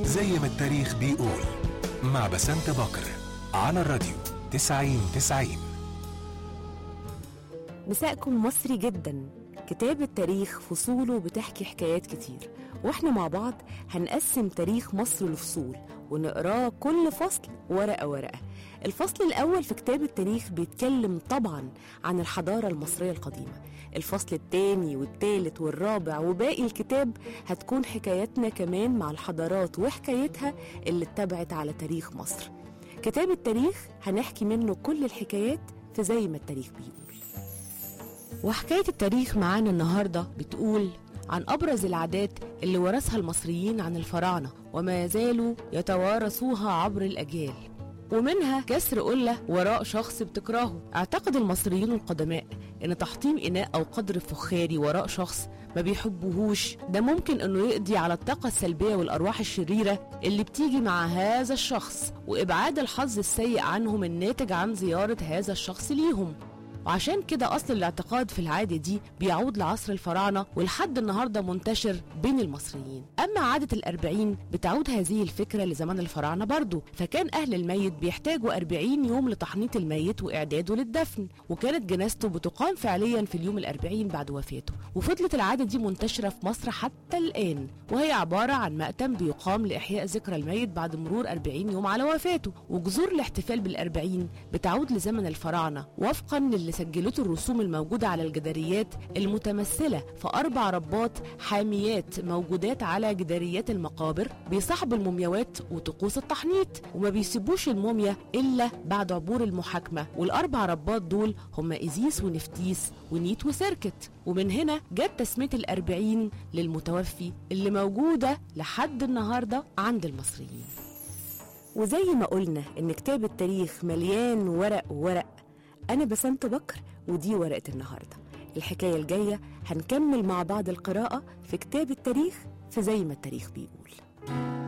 زي ما التاريخ بيقول مع بسنت بكر على الراديو 90 90 مساءكم مصري جدا كتاب التاريخ فصوله بتحكي حكايات كتير واحنا مع بعض هنقسم تاريخ مصر لفصول ونقراه كل فصل ورقة ورقة الفصل الأول في كتاب التاريخ بيتكلم طبعا عن الحضارة المصرية القديمة الفصل الثاني والثالث والرابع وباقي الكتاب هتكون حكاياتنا كمان مع الحضارات وحكايتها اللي اتبعت على تاريخ مصر كتاب التاريخ هنحكي منه كل الحكايات في زي ما التاريخ بيقول وحكاية التاريخ معانا النهاردة بتقول عن أبرز العادات اللي ورثها المصريين عن الفراعنة وما زالوا يتوارثوها عبر الأجيال ومنها كسر قلة وراء شخص بتكرهه اعتقد المصريون القدماء ان تحطيم اناء او قدر فخاري وراء شخص ما بيحبوهوش ده ممكن انه يقضي على الطاقة السلبية والارواح الشريرة اللي بتيجي مع هذا الشخص وابعاد الحظ السيء عنهم الناتج عن زيارة هذا الشخص ليهم وعشان كده أصل الاعتقاد في العادة دي بيعود لعصر الفراعنة ولحد النهاردة منتشر بين المصريين أما عادة الأربعين بتعود هذه الفكرة لزمان الفراعنة برضو فكان أهل الميت بيحتاجوا أربعين يوم لتحنيط الميت وإعداده للدفن وكانت جنازته بتقام فعليا في اليوم الأربعين بعد وفاته وفضلت العادة دي منتشرة في مصر حتى الآن وهي عبارة عن مأتم بيقام لإحياء ذكرى الميت بعد مرور أربعين يوم على وفاته وجذور الاحتفال بالأربعين بتعود لزمن الفراعنة وفقا للي سجلته الرسوم الموجودة على الجداريات المتمثلة في أربع ربات حاميات موجودات على جداريات المقابر بيصاحبوا المومياوات وطقوس التحنيط وما بيسيبوش الموميا إلا بعد عبور المحاكمة والأربع ربات دول هم إيزيس ونفتيس ونيت وسيركت ومن هنا جت تسمية الأربعين للمتوفي اللي موجودة لحد النهاردة عند المصريين وزي ما قلنا إن كتاب التاريخ مليان ورق ورق أنا بسنت بكر ودي ورقة النهاردة الحكاية الجاية هنكمل مع بعض القراءة في كتاب التاريخ في زي ما التاريخ بيقول